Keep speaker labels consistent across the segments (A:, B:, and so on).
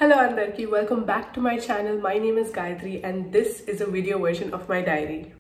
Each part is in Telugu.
A: Hello Andarki, welcome back to my channel. My name is Gayatri and this is a video version of my diary.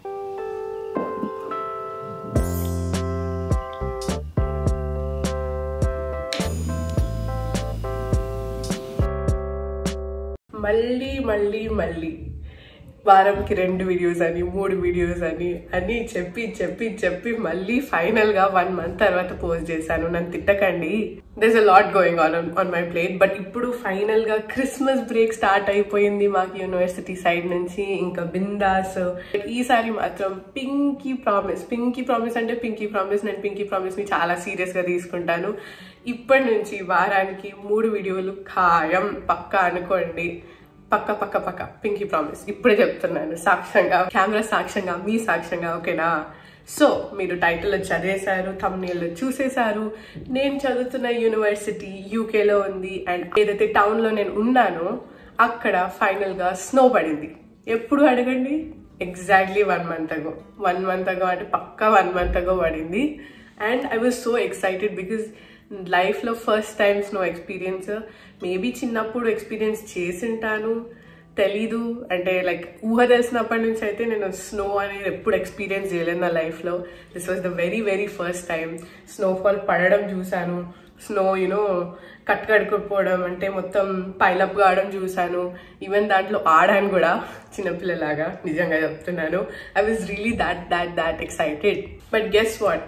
A: మళ్ళీ మళ్ళీ మళ్ళీ వారంకి రెండు వీడియోస్ అని మూడు వీడియోస్ అని అని చెప్పి చెప్పి చెప్పి మళ్ళీ ఫైనల్ గా వన్ మంత్ తర్వాత పోస్ట్ చేశాను నన్ను తిట్టకండి this a lot going on on my plate but ఇప్పుడు ఫైనల్ గా క్రిస్మస్ బ్రేక్ స్టార్ట్ అయిపోయింది మాకు యూనివర్సిటీ సైడ్ నుంచి ఇంకా బిందాస్ ఈసారి మాత్రం పింకీ ప్రామిస్ పింకీ ప్రామిస్ అంటే పింకీ ప్రామిస్ నేను పింకీ ప్రామిస్ ని చాలా సీరియస్ గా తీసుకుంటాను ఇప్పటి నుంచి వారానికి మూడు వీడియోలు ఖాయం పక్కా అనుకోండి పక్క పక్క పక్క పింకీ ప్రామిస్ ఇప్పుడే చెప్తున్నాను సాక్ష్యంగా కెమెరా సాక్ష్యంగా మీ సాక్ష్యంగా ఓకేనా సో మీరు టైటిల్ చదివేశారు తమ్నేళ్ళు చూసేశారు నేను చదువుతున్న యూనివర్సిటీ యూకేలో ఉంది అండ్ ఏదైతే టౌన్లో నేను ఉన్నానో అక్కడ ఫైనల్గా స్నో పడింది ఎప్పుడు అడగండి exactly one month ago one month ago అంటే పక్కా వన్ మంత్ అగో పడింది and I was so excited because లైఫ్లో first time snow experience maybe చిన్నప్పుడు ఎక్స్పీరియన్స్ చేసింటాను తెలీదు అంటే లైక్ ఊహ తెలిసినప్పటి నుంచి అయితే నేను స్నో అనేది ఎప్పుడు ఎక్స్పీరియన్స్ చేయలేదు నా లైఫ్లో this was the very very first time snowfall పడడం చూశాను స్నో యూనో కట్ కడుకుపోవడం అంటే మొత్తం పైలప్ కావడం చూశాను ఈవెన్ దాంట్లో ఆడాను కూడా చిన్నపిల్లలాగా నిజంగా చెప్తున్నాను I was really that that that excited but guess what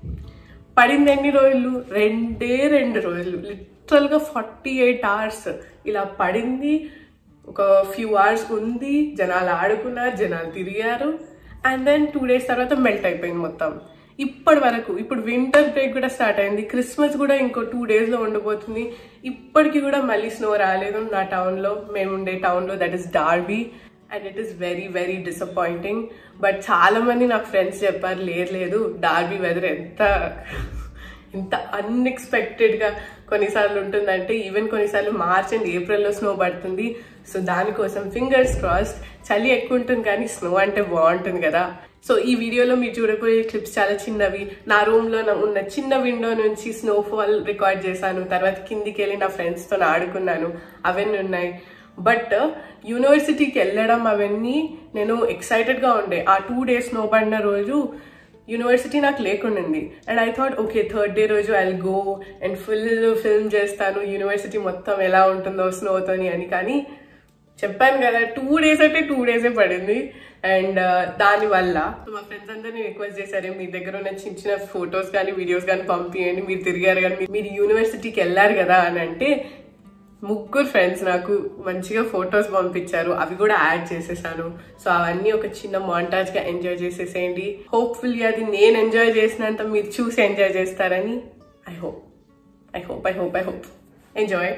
A: పడింది ఎన్ని రోజులు రెండే రెండు రోజులు లిటరల్గా ఫార్టీ ఎయిట్ అవర్స్ ఇలా పడింది ఒక ఫ్యూ అవర్స్ ఉంది జనాలు ఆడుకున్నారు జనాలు తిరిగారు అండ్ దెన్ టూ డేస్ తర్వాత మెల్ట్ అయిపోయింది మొత్తం ఇప్పటి వరకు ఇప్పుడు వింటర్ బ్రేక్ కూడా స్టార్ట్ అయింది క్రిస్మస్ కూడా ఇంకో టూ డేస్లో ఉండిపోతుంది ఇప్పటికి కూడా మళ్ళీ స్నో రాలేదు నా టౌన్లో మేము ఉండే టౌన్లో that is Derby and it is very very disappointing but చాలా మంది నాకు ఫ్రెండ్స్ చెప్పారు లేదు లేదు డార్బీ వెదర్ ఎంత ఇంత అన్ఎక్స్పెక్టెడ్గా కొన్నిసార్లు ఉంటుందంటే ఈవెన్ కొన్నిసార్లు మార్చ్ అండ్ ఏప్రిల్లో స్నో పడుతుంది సో దానికోసం ఫింగర్స్ క్రాస్డ్ చలి ఎక్కువ ఉంటుంది కానీ స్నో అంటే బాగుంటుంది కదా సో ఈ వీడియోలో మీరు చూడబోయే క్లిప్స్ చాలా చిన్నవి నా రూమ్లో ఉన్న చిన్న విండో నుంచి స్నోఫాల్ రికార్డ్ చేశాను తర్వాత కిందికి వెళ్ళి నా ఫ్రెండ్స్తో ఆడుకున్నాను అవన్నీ ఉన్నాయి బట్ యూనివర్సిటీకి వెళ్ళడం అవన్నీ నేను ఎక్సైటెడ్గా ఉండే ఆ టూ డేస్ స్నో పడిన రోజు యూనివర్సిటీ నాకు లేకుండింది and I thought okay third day రోజు I go and full film చేస్తాను యూనివర్సిటీ మొత్తం ఎలా ఉంటుందో స్నోతోని అని కానీ చెప్పాను కదా టూ డేస్ అంటే టూ డేసే పడింది అండ్ దానివల్ల మా ఫ్రెండ్స్ అందరినీ రిక్వెస్ట్ చేశారు మీ దగ్గర ఉన్న చిన్న చిన్న ఫొటోస్ కానీ వీడియోస్ కానీ పంపించండి మీరు తిరిగారు కానీ మీరు యూనివర్సిటీకి వెళ్ళారు కదా అని అంటే ముగ్గురు ఫ్రెండ్స్ నాకు మంచిగా ఫొటోస్ పంపించారు అవి కూడా యాడ్ చేసేసాను సో అవన్నీ ఒక చిన్న మాంటాజ్ గా ఎంజాయ్ చేసేసేయండి హోప్ఫుల్లీ అది నేను ఎంజాయ్ చేసినంత మీరు చూసి ఎంజాయ్ చేస్తారని I hope I hope I hope I hope enjoy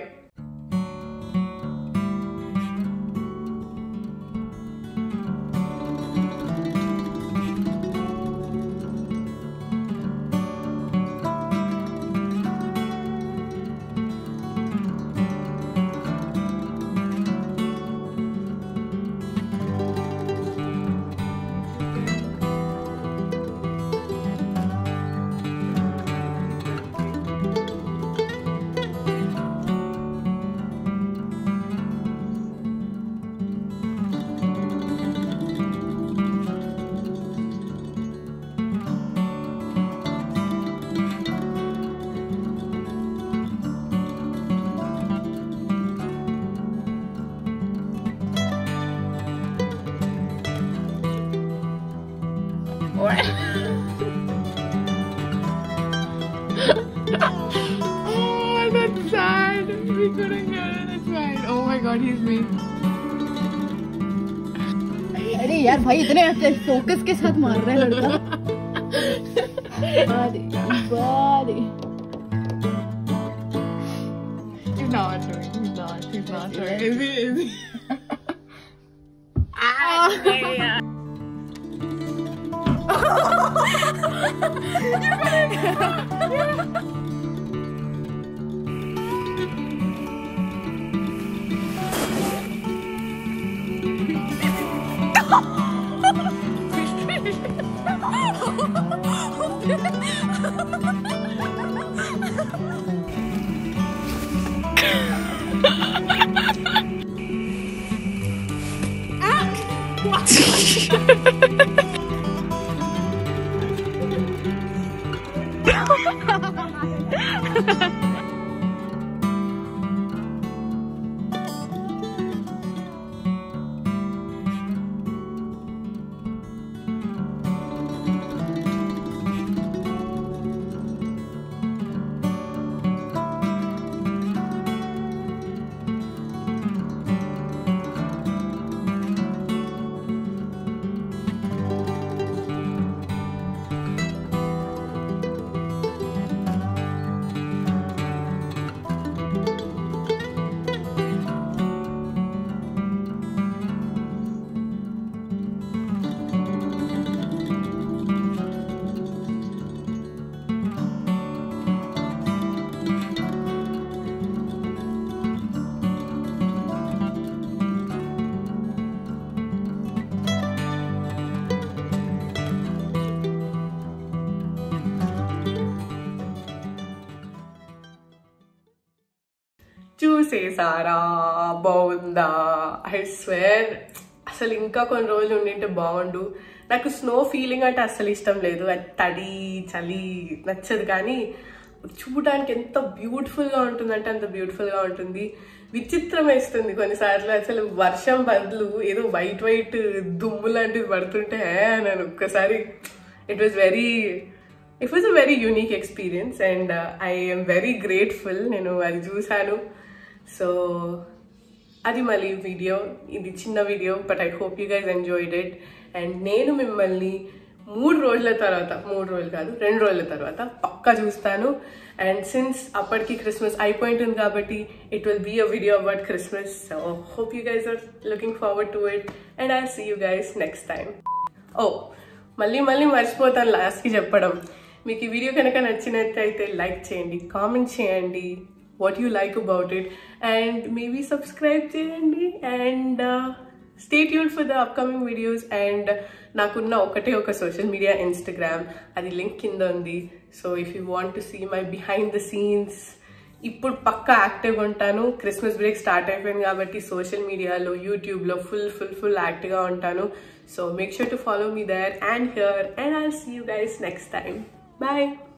B: oh, that's sad. We couldn't get it. That's fine. Oh my god, he's me.
C: अरे यार भाई इतने फोकस के साथ मार रहा है लड़का बारी, बारी।
B: He's not doing. He's not. He's not doing. Is he? Is he?
A: చూసేసారా బాగుందా ఐ స్వేర్ అసలు ఇంకా కొన్ని రోజులు ఉండింటే బాగుండు నాకు స్నో ఫీలింగ్ అంటే అసలు ఇష్టం లేదు అది తడి చలి నచ్చదు కానీ చూడడానికి ఎంత బ్యూటిఫుల్గా ఉంటుందంటే అంత బ్యూటిఫుల్గా ఉంటుంది విచిత్రం వేస్తుంది కొన్నిసార్లు అసలు వర్షం బదులు ఏదో వైట్ వైట్ దుమ్ము లాంటిది పడుతుంటే "ఏ" నేను ఒక్కసారి it was very it was a very unique experience and I am very grateful నేను అది చూశాను సో అది మళ్ళీ వీడియో ఇది చిన్న video but I hope you guys enjoyed it and నేను మిమ్మల్ని మూడు రోజుల తర్వాత మూడు రోజులు కాదు రెండు రోజుల తర్వాత పక్కా చూస్తాను అండ్ సిన్స్ అప్పటికి క్రిస్మస్ అయిపోయింటుంది కాబట్టి it will be a video about Christmas so hope you guys are looking forward to it and I see you guys next time oh మళ్ళీ మళ్ళీ మర్చిపోతాను లాస్ట్కి చెప్పడం మీకు ఈ వీడియో కనుక నచ్చినట్టయితే లైక్ చేయండి కామెంట్ చేయండి what you like about it and maybe subscribe చేయండి and stay tune for the upcoming videos and నాకున్న ఒకటే ఒక సోషల్ మీడియా ఇన్స్టాగ్రామ్ అది లింక్ కింద ఉంది so if you want to see my behind the scenes ఇప్పుడు పక్కా యాక్టివ్గా ఉంటాను క్రిస్మస్ బ్రేక్ స్టార్ట్ అయిపోయింది కాబట్టి సోషల్ మీడియాలో యూట్యూబ్లో ఫుల్ ఫుల్ ఫుల్ యాక్టివ్గా ఉంటాను so make sure to follow me there and here and I'll see you guys next time bye